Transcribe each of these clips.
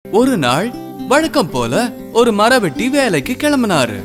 ஒரு நாள் வழக்கம் போல ஒரு மரவெட்டி வேலைக்கு கிளம்பினாரு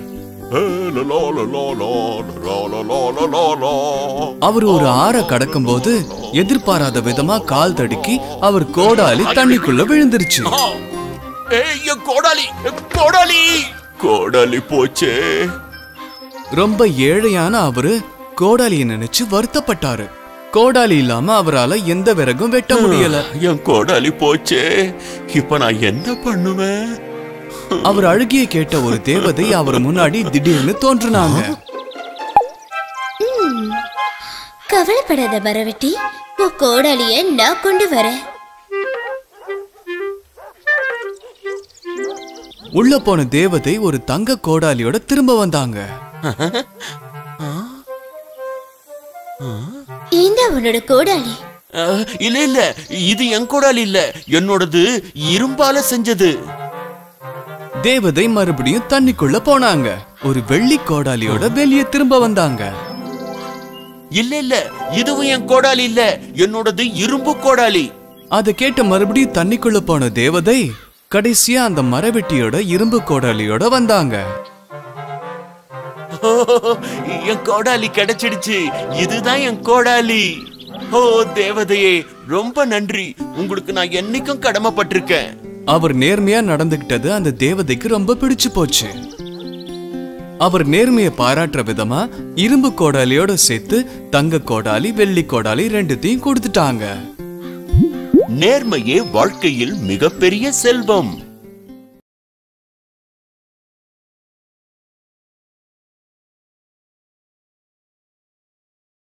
அவர் ஒரு ஆற கடக்கும் போது எதிர்பாராத விதமா கால் தடுக்கி அவர் கோடாலி தண்ணிக்குள்ள விழுந்துருச்சு ஏய், என் கோடாலி கோடாலி கோடாலி போச்சே ரொம்ப ஏழையான அவரு கோடாலியை நினைச்சு வருத்தப்பட்டாரு கோடாலி இல்லாம அவரால எந்த விறகும் வெட்ட முடியல என் கோடாலி போச்சே இப்ப நான் என்ன பண்ணுவேன் அவர் அழுகிய கேட்ட ஒரு தேவதை அவர் முன்னாடி திடீர்னு தோன்றுனாங்க கவலைப்படாத மரவெட்டி உன் கோடாலிய நான் கொண்டு வரேன் உள்ள போன தேவதை ஒரு தங்க கோடாலியோட திரும்ப வந்தாங்க இந்த உன்னோட கோடாலி அஹ், இல்ல இல்ல இது என் கோடாலி இல்ல என்னோடது இரும்பால செஞ்சது தேவதை மறுபடியும் தண்ணிக்குள்ள போனாங்க ஒரு வெள்ளி கோடாலியோட வெளியே திரும்ப வந்தாங்க இல்ல இல்ல இதுவும் என் கோடாலி இல்ல என்னோடது இரும்பு கோடாலி அதை கேட்ட மறுபடியும் தண்ணிக்குள்ள போன தேவதை கடைசியா அந்த மரவெட்டியோட இரும்பு கோடாலியோட வந்தாங்க என் கோடாலி கிடைச்சிடுச்சு இதுதான் என் கோடாலி ஓ தேவதையே ரொம்ப நன்றி உங்களுக்கு நான் என்னைக்கும் கடமைப்பட்டிருக்கேன் அவர் நேர்மையா நடந்துகிட்டது அந்த தேவதைக்கு ரொம்ப பிடிச்சு போச்சு அவர் நேர்மையை பாராட்டுற விதமா இரும்பு கோடாலியோட சேர்த்து தங்க கோடாலி வெள்ளி கோடாலி ரெண்டுத்தையும் கொடுத்துட்டாங்க நேர்மையே வாழ்க்கையில் மிகப்பெரிய செல்வம்